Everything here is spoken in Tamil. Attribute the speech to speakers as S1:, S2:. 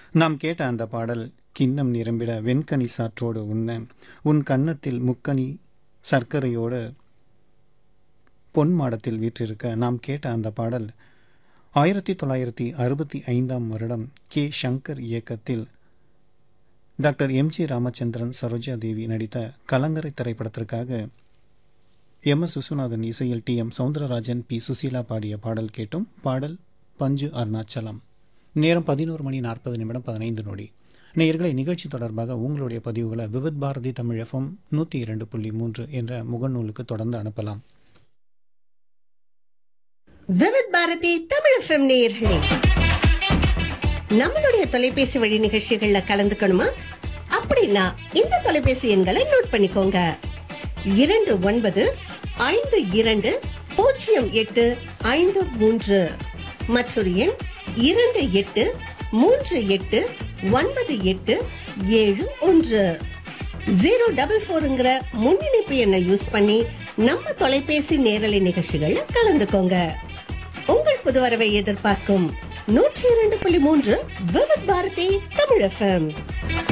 S1: நாம் கேட்ட அந்த பாடல் கிண்ணம் நிரம்பிட வெண்கனி சாற்றோடு உண்ண உன் கன்னத்தில் முக்கனி சர்க்கரையோடு பொன் மாடத்தில் வீற்றிருக்க நாம் கேட்ட அந்த பாடல் ஆயிரத்தி தொள்ளாயிரத்தி அறுபத்தி ஐந்தாம் வருடம் கே சங்கர் இயக்கத்தில் டாக்டர் எம்ஜி ராமச்சந்திரன் சரோஜா தேவி நடித்த கலங்கரை திரைப்படத்திற்காக எம் எஸ் விஸ்வநாதன் இசையில் T M Soundararajan P Susheela பாடிய பாடல் கேட்டும் பாடல் பஞ்சு அருணாச்சலம் நேரம் பதினோரு மணி நாற்பது நிமிடம் பதினைந்து நொடி நேயர்களை நிகழ்ச்சி தொடர்பாக உங்களுடைய பதிவுகளை விவித் பாரதி தமிழ் எஃப்எம் நூற்றி இரண்டு புள்ளி மூன்று என்ற முகநூலுக்கு தொடர்ந்து அனுப்பலாம்
S2: விவித் பாரதி தமிழ் எஃப்எம் நேயர்களே நம்மளுடைய தொலைபேசி வழி நிகழ்ச்சிகள்ல கலந்துக்கணுமா அப்படின்னா இந்த தொலைபேசி எண்களை நோட் பண்ணிக்கோங்க இரண்டு ஒன்பது ஐந்து இரண்டு பூஜ்ஜியம் எட்டு ஐந்து மூன்று மற்றொரு எண் இரண்டு எட்டு மூன்று எட்டு ஒன்பது எட்டு ஏழு ஒன்று ஜீரோ டபுள் ஃபோருங்கிற முன்னிணைப்பு எண்ணை யூஸ் பண்ணி நம்ம தொலைபேசி நேரலை நிகழ்ச்சிகள்ல கலந்துக்கோங்க உங்கள் புது வரவை எதிர்பார்க்கும் நூற்றி இரண்டு புள்ளி மூன்று விவித் பாரதி தமிழ் எஃப்எம்